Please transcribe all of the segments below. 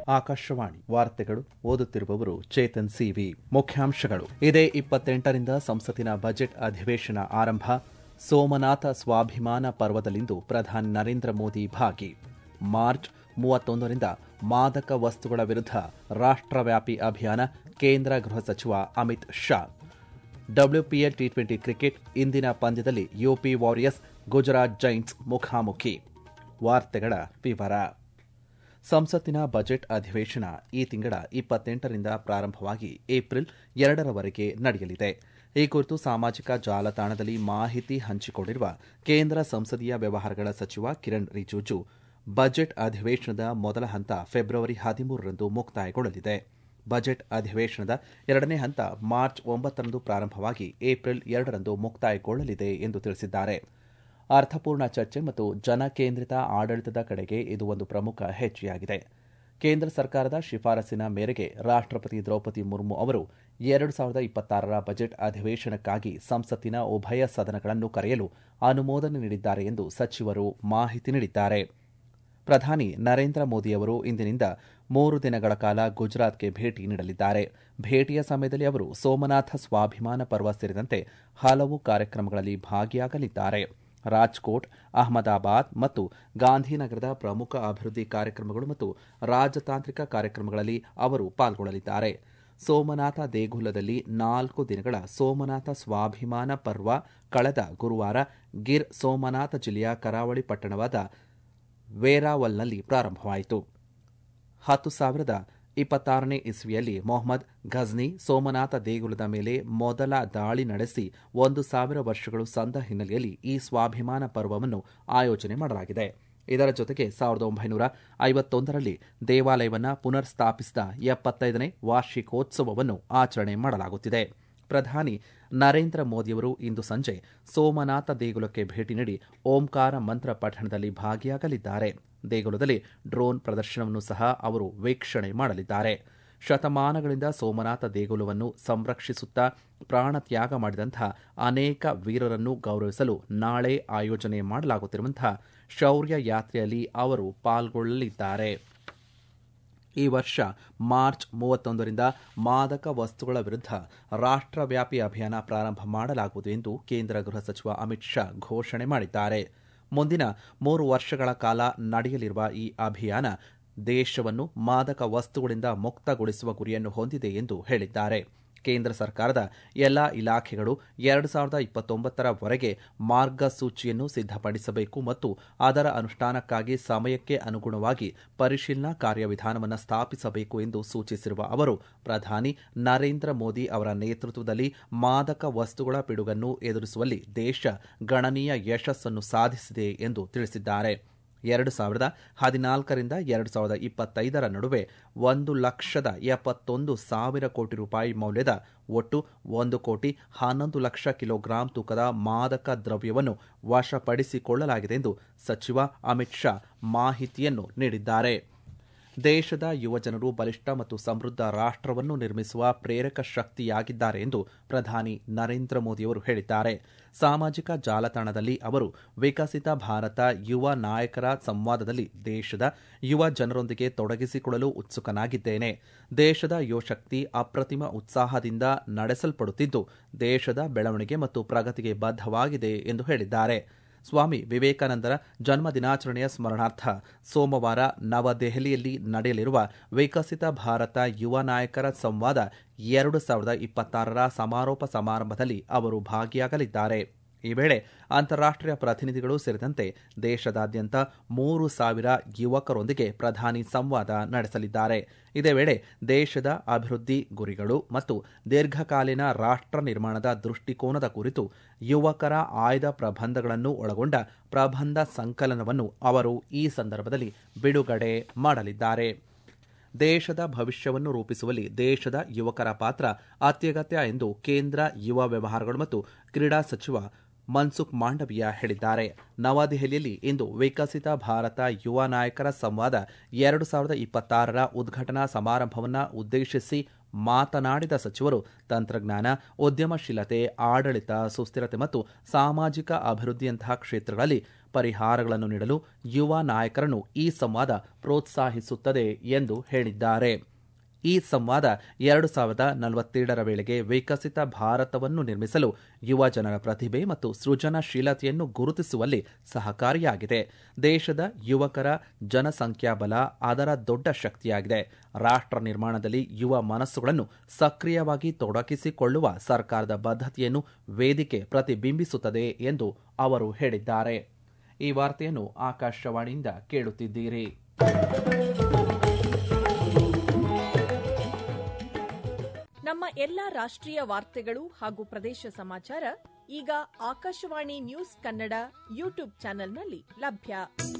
ಆಕಾಶವಾಣಿ ವಾರ್ತೆಗಳು ಓದುತ್ತಿರುವವರು ಚೇತನ್ ಸಿವಿ ಮುಖ್ಯಾಂಶಗಳು ಇದೇ ಇಪ್ಪತ್ತೆಂಟರಿಂದ ಸಂಸತ್ತಿನ ಬಜೆಟ್ ಅಧಿವೇಶನ ಆರಂಭ ಸೋಮನಾಥ ಸ್ವಾಭಿಮಾನ ಪರ್ವದಲ್ಲಿಂದು ಪ್ರಧಾನಿ ನರೇಂದ್ರ ಮೋದಿ ಭಾಗಿ ಮಾರ್ಚ್ ಮೂವತ್ತೊಂದರಿಂದ ಮಾದಕ ವಸ್ತುಗಳ ವಿರುದ್ಧ ರಾಷ್ಟ್ರವ್ಯಾಪಿ ಅಭಿಯಾನ ಕೇಂದ್ರ ಗೃಹ ಸಚಿವ Amit Shah WPL T twenty cricket ಇಂದಿನ ಪಂದ್ಯದಲ್ಲಿ ಯುಪಿ ವಾರಿಯರ್ಸ್ ಗುಜರಾತ್ ಜೈಂಟ್ಸ್ ಮುಖಾಮುಖಿ ವಾರ್ತೆಗಳ ವಿವರ ಸಂಸತ್ತಿನ ಬಜೆಟ್ ಅಧಿವೇಶನ ಈ ತಿಂಗಳ ಇಪ್ಪತ್ತೆಂಟರಿಂದ ಪ್ರಾರಂಭವಾಗಿ ಏಪ್ರಿಲ್ ಎರಡರವರೆಗೆ ನಡೆಯಲಿದೆ ಈ ಕುರಿತು ಸಾಮಾಜಿಕ ಜಾಲತಾಣದಲ್ಲಿ ಮಾಹಿತಿ ಹಂಚಿಕೊಂಡಿರುವ ಕೇಂದ್ರ ಸಂಸದೀಯ ವ್ಯವಹಾರಗಳ ಸಚಿವ ಕಿರಣ್ ರಿಜಿಜು ಬಜೆಟ್ ಅಧಿವೇಶನದ ಮೊದಲ ಹಂತ ಫೆಬ್ರವರಿ ಹದಿಮೂರರಂದು ಮುಕ್ತಾಯಗೊಳ್ಳಲಿದೆ ಬಜೆಟ್ ಅಧಿವೇಶನದ ಎರಡನೇ ಹಂತ ಮಾರ್ಚ್ ಒಂಬತ್ತರಂದು ಪ್ರಾರಂಭವಾಗಿ ಏಪ್ರಿಲ್ ಎರಡರಂದು ಮುಕ್ತಾಯಗೊಳ್ಳಲಿದೆ ಎಂದು ತಿಳಿಸಿದ್ದಾರೆ ಅರ್ಥಪೂರ್ಣ ಚರ್ಚೆ ಮತ್ತು ಜನಕೇಂದ್ರಿತ ಆಡಳಿತದ ಕಡೆಗೆ ಇದು ಒಂದು ಪ್ರಮುಖ ಹೆಜ್ಜೆಯಾಗಿದೆ ಕೇಂದ್ರ ಸರ್ಕಾರದ ಶಿಫಾರಸಿನ ಮೇರೆಗೆ ರಾಷ್ಟಪತಿ ದ್ರೌಪದಿ ಮುರ್ಮು ಅವರು ಎರಡು ಸಾವಿರದ ಇಪ್ಪತ್ತಾರರ ಬಜೆಟ್ ಅಧಿವೇಶನಕ್ಕಾಗಿ ಸಂಸತ್ತಿನ ಉಭಯ ಸದನಗಳನ್ನು ಕರೆಯಲು ಅನುಮೋದನೆ ನೀಡಿದ್ದಾರೆ ಎಂದು ಸಚಿವರು ಮಾಹಿತಿ ನೀಡಿದ್ದಾರೆ ಪ್ರಧಾನಿ ನರೇಂದ್ರ ಮೋದಿಯವರು ಇಂದಿನಿಂದ ಮೂರು ದಿನಗಳ ಕಾಲ ಗುಜರಾತ್ಗೆ ಭೇಟಿ ನೀಡಲಿದ್ದಾರೆ ಭೇಟಿಯ ಸಮಯದಲ್ಲಿ ಅವರು ಸೋಮನಾಥ ಸ್ವಾಭಿಮಾನ ಪರ್ವ ಸೇರಿದಂತೆ ಹಲವು ಕಾರ್ಯಕ್ರಮಗಳಲ್ಲಿ ಭಾಗಿಯಾಗಲಿದ್ದಾರೆ ರಾಜ್ಕೋಟ್ ಅಹಮದಾಬಾದ್ ಮತ್ತು ಗಾಂಧಿನಗರದ ಪ್ರಮುಖ ಅಭಿವೃದ್ಧಿ ಕಾರ್ಯಕ್ರಮಗಳು ಮತ್ತು ರಾಜತಾಂತ್ರಿಕ ಕಾರ್ಯಕ್ರಮಗಳಲ್ಲಿ ಅವರು ಪಾಲ್ಗೊಳ್ಳಲಿದ್ದಾರೆ ಸೋಮನಾಥ ದೇಗುಲದಲ್ಲಿ ನಾಲ್ಕು ದಿನಗಳ ಸೋಮನಾಥ ಸ್ವಾಭಿಮಾನ ಪರ್ವ ಕಳೆದ ಗುರುವಾರ ಗಿರ್ ಸೋಮನಾಥ ಜಿಲ್ಲೆಯ ಕರಾವಳಿ ಪಟ್ಟಣವಾದ ವೇರಾವಲ್ನಲ್ಲಿ ಪ್ರಾರಂಭವಾಯಿತು ಹತ್ತು ಸಾವಿರದ ಇಪ್ಪತ್ತಾರನೇ ಇಸ್ವಿಯಲ್ಲಿ ಮೊಹಮ್ಮದ್ ಘಜ್ನಿ ಸೋಮನಾಥ ದೇಗುಲದ ಮೇಲೆ ಮೊದಲ ದಾಳಿ ನಡೆಸಿ ಒಂದು ಸಾವಿರ ವರ್ಷಗಳು ಸಂದ ಹಿನ್ನೆಲೆಯಲ್ಲಿ ಈ ಸ್ವಾಭಿಮಾನ ಪರ್ವವನ್ನು ಆಯೋಜನೆ ಮಾಡಲಾಗಿದೆ ಇದರ ಜೊತೆಗೆ ಸಾವಿರದ ಒಂಬೈನೂರ ಐವತ್ತೊಂದರಲ್ಲಿ ದೇವಾಲಯವನ್ನು ಪುನರ್ ಸ್ಥಾಪಿಸಿದ ಎಪ್ಪತ್ತೈದನೇ ವಾರ್ಷಿಕೋತ್ಸವವನ್ನು ಆಚರಣೆ ಮಾಡಲಾಗುತ್ತಿದೆ ಪ್ರಧಾನಿ ನರೇಂದ್ರ ಮೋದಿಯವರು ಇಂದು ಸಂಜೆ ಸೋಮನಾಥ ದೇಗುಲಕ್ಕೆ ಭೇಟಿ ನೀಡಿ ಓಂಕಾರ ಮಂತ್ರ ಪಠಣದಲ್ಲಿ ಭಾಗಿಯಾಗಲಿದ್ದಾರೆ ದೇಗುಲದಲ್ಲಿ ಡ್ರೋನ್ ಪ್ರದರ್ಶನವನ್ನು ಸಹ ಅವರು ವೀಕ್ಷಣೆ ಮಾಡಲಿದ್ದಾರೆ ಶತಮಾನಗಳಿಂದ ಸೋಮನಾಥ ದೇಗುಲವನ್ನು ಸಂರಕ್ಷಿಸುತ್ತಾ ಪ್ರಾಣತ್ಯಾಗ ಮಾಡಿದಂತಹ ಅನೇಕ ವೀರರನ್ನು ಗೌರವಿಸಲು ನಾಳೆ ಆಯೋಜನೆ ಮಾಡಲಾಗುತ್ತಿರುವಂತಹ ಶೌರ್ಯ ಯಾತ್ರೆಯಲ್ಲಿ ಅವರು ಪಾಲ್ಗೊಳ್ಳಲಿದ್ದಾರೆ ಈ ವರ್ಷ ಮಾರ್ಚ್ ಮೂವತ್ತೊಂದರಿಂದ ಮಾದಕ ವಸ್ತುಗಳ ವಿರುದ್ಧ ರಾಷ್ಟ್ರವ್ಯಾಪಿ ಅಭಿಯಾನ ಪ್ರಾರಂಭ ಮಾಡಲಾಗುವುದು ಎಂದು ಕೇಂದ್ರ ಗೃಹ ಸಚಿವ ಅಮಿತ್ ಶಾ ಘೋಷಣೆ ಮಾಡಿದ್ದಾರೆ ಮುಂದಿನ ಮೂರು ವರ್ಷಗಳ ಕಾಲ ನಡೆಯಲಿರುವ ಈ ಅಭಿಯಾನ ದೇಶವನ್ನು ಮಾದಕ ವಸ್ತುಗಳಿಂದ ಮುಕ್ತಗೊಳಿಸುವ ಗುರಿಯನ್ನು ಹೊಂದಿದೆ ಎಂದು ಹೇಳಿದ್ದಾರೆ ಕೇಂದ್ರ ಸರ್ಕಾರದ ಎಲ್ಲಾ ಇಲಾಖೆಗಳು ಎರಡು ಸಾವಿರದ ಇಪ್ಪತ್ತೊಂಬತ್ತರವರೆಗೆ ಮಾರ್ಗಸೂಚಿಯನ್ನು ಸಿದ್ಧಪಡಿಸಬೇಕು ಮತ್ತು ಅದರ ಅನುಷ್ಠಾನಕ್ಕಾಗಿ ಸಮಯಕ್ಕೆ ಅನುಗುಣವಾಗಿ ಪರಿಶೀಲನಾ ಕಾರ್ಯವಿಧಾನವನ್ನು ಸ್ಥಾಪಿಸಬೇಕು ಎಂದು ಸೂಚಿಸಿರುವ ಅವರು ಪ್ರಧಾನಿ ನರೇಂದ್ರ ಮೋದಿ ಅವರ ನೇತೃತ್ವದಲ್ಲಿ ಮಾದಕ ವಸ್ತುಗಳ ಪಿಡುಗನ್ನು ಎದುರಿಸುವಲ್ಲಿ ದೇಶ ಗಣನೀಯ ಯಶಸ್ಸನ್ನು ಸಾಧಿಸಿದೆ ಎಂದು ತಿಳಿಸಿದ್ದಾರೆ ಎರಡು ಸಾವಿರದ ಹದಿನಾಲ್ಕರಿಂದ ಎರಡು ಸಾವಿರದ ಇಪ್ಪತ್ತೈದರ ನಡುವೆ ಒಂದು ಲಕ್ಷದ ಎಪ್ಪತ್ತೊಂದು ಸಾವಿರ ಕೋಟಿ ರೂಪಾಯಿ ಮೌಲ್ಯದ ಒಟ್ಟು ಒಂದು ಕೋಟಿ ಹನ್ನೊಂದು ಲಕ್ಷ ಕಿಲೋಗ್ರಾಂ ತೂಕದ ಮಾದಕ ದ್ರವ್ಯವನ್ನು ವಶಪಡಿಸಿಕೊಳ್ಳಲಾಗಿದೆ ಎಂದು ಸಚಿವ ಅಮಿತ್ ಶಾ ಮಾಹಿತಿಯನ್ನು ನೀಡಿದ್ದಾರೆ ದೇಶದ ಯುವಜನರು ಬಲಿಷ್ಠ ಮತ್ತು ಸಮೃದ್ಧ ರಾಷ್ಟವನ್ನು ನಿರ್ಮಿಸುವ ಪ್ರೇರಕ ಶಕ್ತಿಯಾಗಿದ್ದಾರೆ ಎಂದು ಪ್ರಧಾನಿ ನರೇಂದ್ರ ಮೋದಿಯವರು ಹೇಳಿದ್ದಾರೆ ಸಾಮಾಜಿಕ ಜಾಲತಾಣದಲ್ಲಿ ಅವರು ವಿಕಸಿತ ಭಾರತ ಯುವ ನಾಯಕರ ಸಂವಾದದಲ್ಲಿ ದೇಶದ ಯುವ ಜನರೊಂದಿಗೆ ತೊಡಗಿಸಿಕೊಳ್ಳಲು ಉತ್ಸುಕನಾಗಿದ್ದೇನೆ ದೇಶದ ಯುವಶಕ್ತಿ ಅಪ್ರತಿಮ ಉತ್ಸಾಹದಿಂದ ನಡೆಸಲ್ಪಡುತ್ತಿದ್ದು ದೇಶದ ಬೆಳವಣಿಗೆ ಮತ್ತು ಪ್ರಗತಿಗೆ ಬದ್ಧವಾಗಿದೆ ಎಂದು ಹೇಳಿದ್ದಾರೆ ಸ್ವಾಮಿ ವಿವೇಕಾನಂದರ ಜನ್ಮ ದಿನಾಚರಣೆಯ ಸ್ಮರಣಾರ್ಥ ಸೋಮವಾರ ನವದೆಹಲಿಯಲ್ಲಿ ನಡೆಯಲಿರುವ ವಿಕಸಿತ ಭಾರತ ಯುವ ನಾಯಕರ ಸಂವಾದ ಎರಡು ಸಾವಿರದ ಇಪ್ಪತ್ತಾರರ ಸಮಾರೋಪ ಸಮಾರಂಭದಲ್ಲಿ ಅವರು ಭಾಗಿಯಾಗಲಿದ್ದಾರೆ ಈ ವೇಳೆ ಅಂತಾರಾಷ್ಟೀಯ ಪ್ರತಿನಿಧಿಗಳು ಸೇರಿದಂತೆ ದೇಶದಾದ್ಯಂತ ಮೂರು ಸಾವಿರ ಯುವಕರೊಂದಿಗೆ ಪ್ರಧಾನಿ ಸಂವಾದ ನಡೆಸಲಿದ್ದಾರೆ ಇದೇ ವೇಳೆ ದೇಶದ ಅಭಿವೃದ್ಧಿ ಗುರಿಗಳು ಮತ್ತು ದೀರ್ಘಕಾಲೀನ ರಾಷ್ಟ್ರ ನಿರ್ಮಾಣದ ದೃಷ್ಟಿಕೋನದ ಕುರಿತು ಯುವಕರ ಆಯ್ದ ಪ್ರಬಂಧಗಳನ್ನು ಒಳಗೊಂಡ ಪ್ರಬಂಧ ಸಂಕಲನವನ್ನು ಅವರು ಈ ಸಂದರ್ಭದಲ್ಲಿ ಬಿಡುಗಡೆ ಮಾಡಲಿದ್ದಾರೆ ದೇಶದ ಭವಿಷ್ಯವನ್ನು ರೂಪಿಸುವಲ್ಲಿ ದೇಶದ ಯುವಕರ ಪಾತ್ರ ಅತ್ಯಗತ್ಯ ಎಂದು ಕೇಂದ್ರ ಯುವ ವ್ಯವಹಾರಗಳು ಮತ್ತು ಕ್ರೀಡಾ ಸಚಿವ ಮನ್ಸುಖ್ ಮಾಂಡವಿಯ ಹೇಳಿದ್ದಾರೆ ನವದೆಹಲಿಯಲ್ಲಿ ಇಂದು ವಿಕಸಿತ ಭಾರತ ಯುವ ನಾಯಕರ ಸಂವಾದ ಎರಡು ಸಾವಿರದ ಇಪ್ಪತ್ತಾರರ ಉದ್ಘಾಟನಾ ಸಮಾರಂಭವನ್ನು ಉದ್ದೇಶಿಸಿ ಮಾತನಾಡಿದ ಸಚಿವರು ತಂತ್ರಜ್ಞಾನ ಉದ್ಯಮಶೀಲತೆ ಆಡಳಿತ ಸುಸ್ಥಿರತೆ ಮತ್ತು ಸಾಮಾಜಿಕ ಅಭಿವೃದ್ಧಿಯಂತಹ ಕ್ಷೇತ್ರಗಳಲ್ಲಿ ಪರಿಹಾರಗಳನ್ನು ನೀಡಲು ಯುವ ನಾಯಕರನ್ನು ಈ ಸಂವಾದ ಪ್ರೋತ್ಸಾಹಿಸುತ್ತದೆ ಎಂದು ಹೇಳಿದ್ದಾರೆ ಈ ಸಂವಾದ ಎರಡು ಸಾವಿರದ ನಲವತ್ತೇಳರ ವೇಳೆಗೆ ವಿಕಸಿತ ಭಾರತವನ್ನು ನಿರ್ಮಿಸಲು ಯುವ ಜನರ ಪ್ರತಿಭೆ ಮತ್ತು ಸೃಜನಶೀಲತೆಯನ್ನು ಗುರುತಿಸುವಲ್ಲಿ ಸಹಕಾರಿಯಾಗಿದೆ ದೇಶದ ಯುವಕರ ಜನಸಂಖ್ಯಾಬಲ ಅದರ ದೊಡ್ಡ ಶಕ್ತಿಯಾಗಿದೆ ರಾಷ್ಟ್ರ ನಿರ್ಮಾಣದಲ್ಲಿ ಯುವ ಮನಸ್ಸುಗಳನ್ನು ಸಕ್ರಿಯವಾಗಿ ತೊಡಗಿಸಿಕೊಳ್ಳುವ ಸರ್ಕಾರದ ಬದ್ಧತೆಯನ್ನು ವೇದಿಕೆ ಪ್ರತಿಬಿಂಬಿಸುತ್ತದೆ ಎಂದು ಅವರು ಹೇಳಿದ್ದಾರೆ ಈ ವಾರ್ತೆಯನ್ನು ಆಕಾಶವಾಣಿಯಿಂದ ಕೇಳುತ್ತಿದ್ದೀರಿ ನಮ್ಮ ಎಲ್ಲ ರಾಷ್ಟ್ರೀಯ ವಾರ್ತೆಗಳು ಹಾಗೂ ಪ್ರದೇಶ ಸಮಾಚಾರ ಈಗ ಆಕಾಶವಾಣಿ ನ್ಯೂಸ್ ಕನ್ನಡ ಯೂಟ್ಯೂಬ್ ಚಾನೆಲ್ನಲ್ಲಿ ಲಭ್ಯ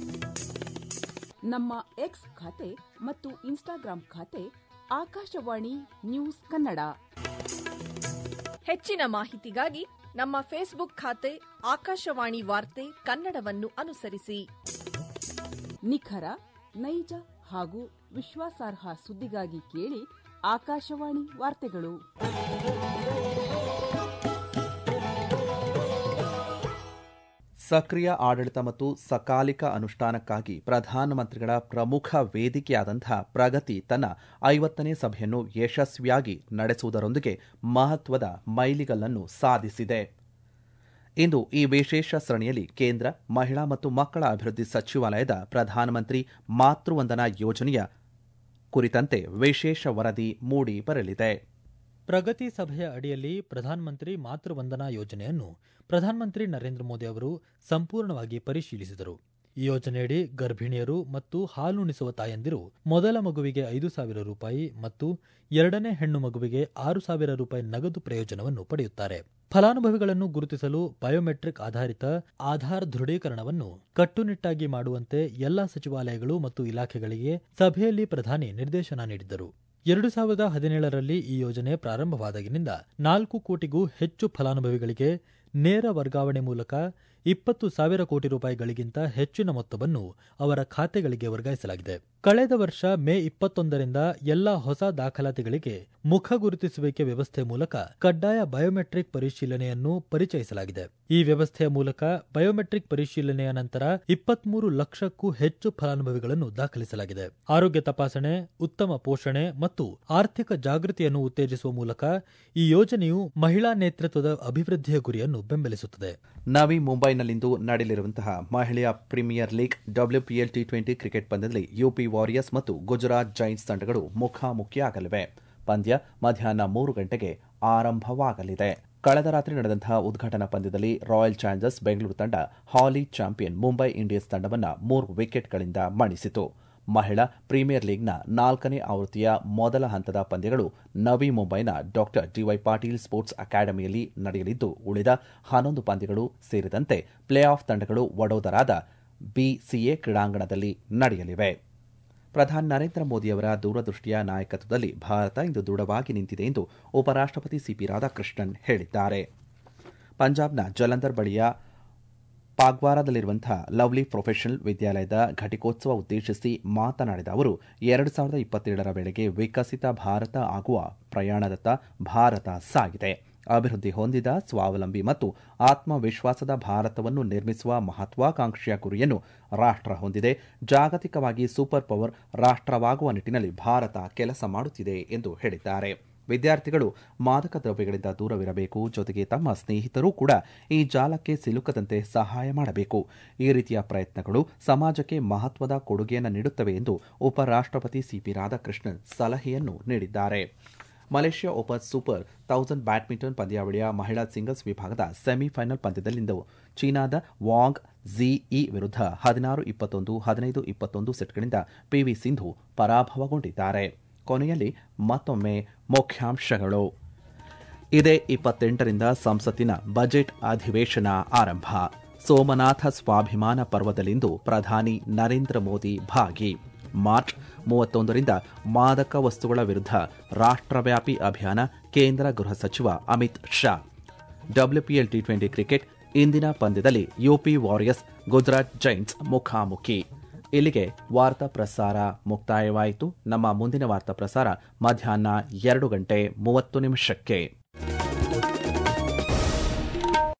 ನಮ್ಮ ಎಕ್ಸ್ ಖಾತೆ ಮತ್ತು ಇನ್ಸ್ಟಾಗ್ರಾಂ ಖಾತೆ ಆಕಾಶವಾಣಿ ನ್ಯೂಸ್ ಕನ್ನಡ ಹೆಚ್ಚಿನ ಮಾಹಿತಿಗಾಗಿ ನಮ್ಮ ಫೇಸ್ಬುಕ್ ಖಾತೆ ಆಕಾಶವಾಣಿ ವಾರ್ತೆ ಕನ್ನಡವನ್ನು ಅನುಸರಿಸಿ ನಿಖರ ನೈಜ ಹಾಗೂ ವಿಶ್ವಾಸಾರ್ಹ ಸುದ್ದಿಗಾಗಿ ಕೇಳಿ ಆಕಾಶವಾಣಿ ವಾರ್ತೆಗಳು ಸಕ್ರಿಯ ಆಡಳಿತ ಮತ್ತು ಸಕಾಲಿಕ ಅನುಷ್ಠಾನಕ್ಕಾಗಿ ಪ್ರಧಾನಮಂತ್ರಿಗಳ ಪ್ರಮುಖ ವೇದಿಕೆಯಾದಂತಹ ಪ್ರಗತಿ ತನ್ನ ಐವತ್ತನೇ ಸಭೆಯನ್ನು ಯಶಸ್ವಿಯಾಗಿ ನಡೆಸುವುದರೊಂದಿಗೆ ಮಹತ್ವದ ಮೈಲಿಗಲ್ಲನ್ನು ಸಾಧಿಸಿದೆ ಇಂದು ಈ ವಿಶೇಷ ಸರಣಿಯಲ್ಲಿ ಕೇಂದ್ರ ಮಹಿಳಾ ಮತ್ತು ಮಕ್ಕಳ ಅಭಿವೃದ್ಧಿ ಸಚಿವಾಲಯದ ಪ್ರಧಾನಮಂತ್ರಿ ಮಾತೃವಂದನಾ ಯೋಜನೆಯ ಕುರಿತಂತೆ ವಿಶೇಷ ವರದಿ ಮೂಡಿ ಬರಲಿದೆ ಪ್ರಗತಿ ಸಭೆಯ ಅಡಿಯಲ್ಲಿ ಪ್ರಧಾನಮಂತ್ರಿ ಮಾತೃವಂದನಾ ಯೋಜನೆಯನ್ನು ಪ್ರಧಾನಮಂತ್ರಿ ನರೇಂದ್ರ ಮೋದಿ ಅವರು ಸಂಪೂರ್ಣವಾಗಿ ಪರಿಶೀಲಿಸಿದರು ಈ ಯೋಜನೆಯಡಿ ಗರ್ಭಿಣಿಯರು ಮತ್ತು ಹಾಲುಣಿಸುವ ತಾಯಂದಿರು ಮೊದಲ ಮಗುವಿಗೆ ಐದು ಸಾವಿರ ರೂಪಾಯಿ ಮತ್ತು ಎರಡನೇ ಹೆಣ್ಣು ಮಗುವಿಗೆ ಆರು ಸಾವಿರ ರೂಪಾಯಿ ನಗದು ಪ್ರಯೋಜನವನ್ನು ಪಡೆಯುತ್ತಾರೆ ಫಲಾನುಭವಿಗಳನ್ನು ಗುರುತಿಸಲು ಬಯೋಮೆಟ್ರಿಕ್ ಆಧಾರಿತ ಆಧಾರ್ ದೃಢೀಕರಣವನ್ನು ಕಟ್ಟುನಿಟ್ಟಾಗಿ ಮಾಡುವಂತೆ ಎಲ್ಲಾ ಸಚಿವಾಲಯಗಳು ಮತ್ತು ಇಲಾಖೆಗಳಿಗೆ ಸಭೆಯಲ್ಲಿ ಪ್ರಧಾನಿ ನಿರ್ದೇಶನ ನೀಡಿದ್ದರು ಎರಡು ಸಾವಿರದ ಹದಿನೇಳರಲ್ಲಿ ಈ ಯೋಜನೆ ಪ್ರಾರಂಭವಾದಾಗಿನಿಂದ ನಾಲ್ಕು ಕೋಟಿಗೂ ಹೆಚ್ಚು ಫಲಾನುಭವಿಗಳಿಗೆ ನೇರ ವರ್ಗಾವಣೆ ಮೂಲಕ ಇಪ್ಪತ್ತು ಸಾವಿರ ಕೋಟಿ ರೂಪಾಯಿಗಳಿಗಿಂತ ಹೆಚ್ಚಿನ ಮೊತ್ತವನ್ನು ಅವರ ಖಾತೆಗಳಿಗೆ ವರ್ಗಾಯಿಸಲಾಗಿದೆ ಕಳೆದ ವರ್ಷ ಮೇ ಇಪ್ಪತ್ತೊಂದರಿಂದ ಎಲ್ಲ ಹೊಸ ದಾಖಲಾತಿಗಳಿಗೆ ಮುಖ ಗುರುತಿಸುವಿಕೆ ವ್ಯವಸ್ಥೆ ಮೂಲಕ ಕಡ್ಡಾಯ ಬಯೋಮೆಟ್ರಿಕ್ ಪರಿಶೀಲನೆಯನ್ನು ಪರಿಚಯಿಸಲಾಗಿದೆ ಈ ವ್ಯವಸ್ಥೆಯ ಮೂಲಕ ಬಯೋಮೆಟ್ರಿಕ್ ಪರಿಶೀಲನೆಯ ನಂತರ ಇಪ್ಪತ್ಮೂರು ಲಕ್ಷಕ್ಕೂ ಹೆಚ್ಚು ಫಲಾನುಭವಿಗಳನ್ನು ದಾಖಲಿಸಲಾಗಿದೆ ಆರೋಗ್ಯ ತಪಾಸಣೆ ಉತ್ತಮ ಪೋಷಣೆ ಮತ್ತು ಆರ್ಥಿಕ ಜಾಗೃತಿಯನ್ನು ಉತ್ತೇಜಿಸುವ ಮೂಲಕ ಈ ಯೋಜನೆಯು ಮಹಿಳಾ ನೇತೃತ್ವದ ಅಭಿವೃದ್ಧಿಯ ಗುರಿಯನ್ನು ಬೆಂಬಲಿಸುತ್ತದೆ ನವಿ ಮುಂಬೈನಲ್ಲಿಂದು ನಡೆಯಲಿರುವಂತಹ ಮಹಿಳೆಯ premier league WPL T twenty cricket ಪಂದ್ಯದಲ್ಲಿ ಯುಪಿ ವಾರಿಯರ್ಸ್ ಮತ್ತು ಗುಜರಾತ್ ಜೈಂಟ್ಸ್ ತಂಡಗಳು ಮುಖಾಮುಖಿಯಾಗಲಿವೆ ಪಂದ್ಯ ಮಧ್ಯಾಹ್ನ ಮೂರು ಗಂಟೆಗೆ ಆರಂಭವಾಗಲಿದೆ ಕಳೆದ ರಾತ್ರಿ ನಡೆದಂತಹ ಉದ್ಘಾಟನಾ ಪಂದ್ಯದಲ್ಲಿ ರಾಯಲ್ ಚಾಲೆಂಜರ್ಸ್ ಬೆಂಗಳೂರು ತಂಡ ಹಾಲಿ ಚಾಂಪಿಯನ್ ಮುಂಬೈ ಇಂಡಿಯನ್ಸ್ ತಂಡವನ್ನು ಮೂರು ವಿಕೆಟ್ಗಳಿಂದ ಮಣಿಸಿತು ಮಹಿಳಾ ಪ್ರೀಮಿಯರ್ ಲೀಗ್ನ ನಾಲ್ಕನೇ ಆವೃತ್ತಿಯ ಮೊದಲ ಹಂತದ ಪಂದ್ಯಗಳು ನವಿ ಮುಂಬೈನ ಡಾಕ್ಟರ್ ಡಿವೈ ಪಾಟೀಲ್ ಸ್ಪೋರ್ಟ್ಸ್ ಅಕಾಡೆಮಿಯಲ್ಲಿ ನಡೆಯಲಿದ್ದು ಉಳಿದ ಹನ್ನೊಂದು ಪಂದ್ಯಗಳು ಸೇರಿದಂತೆ ಪ್ಲೇ ಆಫ್ ತಂಡಗಳು ವಡೋದರಾದ ಬಿಸಿಎ ಕ್ರೀಡಾಂಗಣದಲ್ಲಿ ನಡೆಯಲಿವೆ ಪ್ರಧಾನಿ ನರೇಂದ್ರ ಮೋದಿಯವರ ದೂರದೃಷ್ಟಿಯ ನಾಯಕತ್ವದಲ್ಲಿ ಭಾರತ ಇಂದು ದೃಢವಾಗಿ ನಿಂತಿದೆ ಎಂದು ಉಪರಾಷ್ಟಪತಿ ಸಿಪಿ ರಾಧಾಕೃಷ್ಣನ್ ಹೇಳಿದ್ದಾರೆ ಪಂಜಾಬ್ನ ಜಲಂಧರ್ ಬಳಿಯ ಪಾಗ್ವಾರದಲ್ಲಿರುವಂತಹ ಲವ್ಲಿ ಪ್ರೊಫೆಷನಲ್ ವಿದ್ಯಾಲಯದ ಘಟಿಕೋತ್ಸವ ಉದ್ದೇಶಿಸಿ ಮಾತನಾಡಿದ ಅವರು ಎರಡು ಸಾವಿರದ ಇಪ್ಪತ್ತೇಳರ ವೇಳೆಗೆ ವಿಕಸಿತ ಭಾರತ ಆಗುವ ಪ್ರಯಾಣದತ್ತ ಭಾರತ ಸಾಗಿದೆ ಅಭಿವೃದ್ಧಿ ಹೊಂದಿದ ಸ್ವಾವಲಂಬಿ ಮತ್ತು ಆತ್ಮವಿಶ್ವಾಸದ ಭಾರತವನ್ನು ನಿರ್ಮಿಸುವ ಮಹತ್ವಾಕಾಂಕ್ಷೆಯ ಗುರಿಯನ್ನು ರಾಷ್ಟ್ರ ಹೊಂದಿದೆ ಜಾಗತಿಕವಾಗಿ ಸೂಪರ್ ಪವರ್ ರಾಷ್ಟ್ರವಾಗುವ ನಿಟ್ಟಿನಲ್ಲಿ ಭಾರತ ಕೆಲಸ ಮಾಡುತ್ತಿದೆ ಎಂದು ಹೇಳಿದ್ದಾರೆ ವಿದ್ಯಾರ್ಥಿಗಳು ಮಾದಕ ದ್ರವ್ಯಗಳಿಂದ ದೂರವಿರಬೇಕು ಜೊತೆಗೆ ತಮ್ಮ ಸ್ನೇಹಿತರೂ ಕೂಡ ಈ ಜಾಲಕ್ಕೆ ಸಿಲುಕದಂತೆ ಸಹಾಯ ಮಾಡಬೇಕು ಈ ರೀತಿಯ ಪ್ರಯತ್ನಗಳು ಸಮಾಜಕ್ಕೆ ಮಹತ್ವದ ಕೊಡುಗೆಯನ್ನು ನೀಡುತ್ತವೆ ಎಂದು ಉಪರಾಷ್ಟಪತಿ ಸಿಪಿ ರಾಧಾಕೃಷ್ಣನ್ ಸಲಹೆಯನ್ನು ನೀಡಿದ್ದಾರೆ Malaysia open super thousand badminton ಪಂದ್ಯಾವಳಿಯ ಮಹಿಳಾ ಸಿಂಗಲ್ಸ್ ವಿಭಾಗದ ಸೆಮಿಫೈನಲ್ ಪಂದ್ಯದಲ್ಲಿಂದು ಚೀನಾದ ವಾಂಗ್ ಝಿಇ ವಿರುದ್ಧ ಹದಿನಾರು ಇಪ್ಪತ್ತೊಂದು ಹದಿನೈದು ಇಪ್ಪತ್ತೊಂದು ಸೆಟ್ಗಳಿಂದ ಪಿವಿ ಸಿಂಧು ಪರಾಭವಗೊಂಡಿದ್ದಾರೆ ಕೊನೆಯಲ್ಲಿ ಮತ್ತೊಮ್ಮೆ ಮುಖ್ಯಾಂಶಗಳು ಇದೇ ಇಪ್ಪತ್ತೆಂಟರಿಂದ ಸಂಸತ್ತಿನ ಬಜೆಟ್ ಅಧಿವೇಶನ ಆರಂಭ ಸೋಮನಾಥ ಸ್ವಾಭಿಮಾನ ಪರ್ವದಲ್ಲಿಂದು ಪ್ರಧಾನಿ ನರೇಂದ್ರ ಮೋದಿ ಭಾಗಿ ಮಾರ್ಚ್ ಮೂವತ್ತೊಂದರಿಂದ ಮಾದಕ ವಸ್ತುಗಳ ವಿರುದ್ಧ ರಾಷ್ಟ್ರವ್ಯಾಪಿ ಅಭಿಯಾನ ಕೇಂದ್ರ ಗೃಹ ಸಚಿವ Amit Shah WPL T twenty cricket ಇಂದಿನ ಪಂದ್ಯದಲ್ಲಿ ಯುಪಿ ವಾರಿಯರ್ಸ್ ಗುಜರಾತ್ ಜೈಂಟ್ಸ್ ಮುಖಾಮುಖಿ ಇಲ್ಲಿಗೆ ವಾರ್ತಾ ಪ್ರಸಾರ ಮುಕ್ತಾಯವಾಯಿತು ನಮ್ಮ ಮುಂದಿನ ವಾರ್ತಾ ಪ್ರಸಾರ ಮಧ್ಯಾಹ್ನ ಎರಡು ಗಂಟೆ ಮೂವತ್ತು ನಿಮಿಷಕ್ಕೆ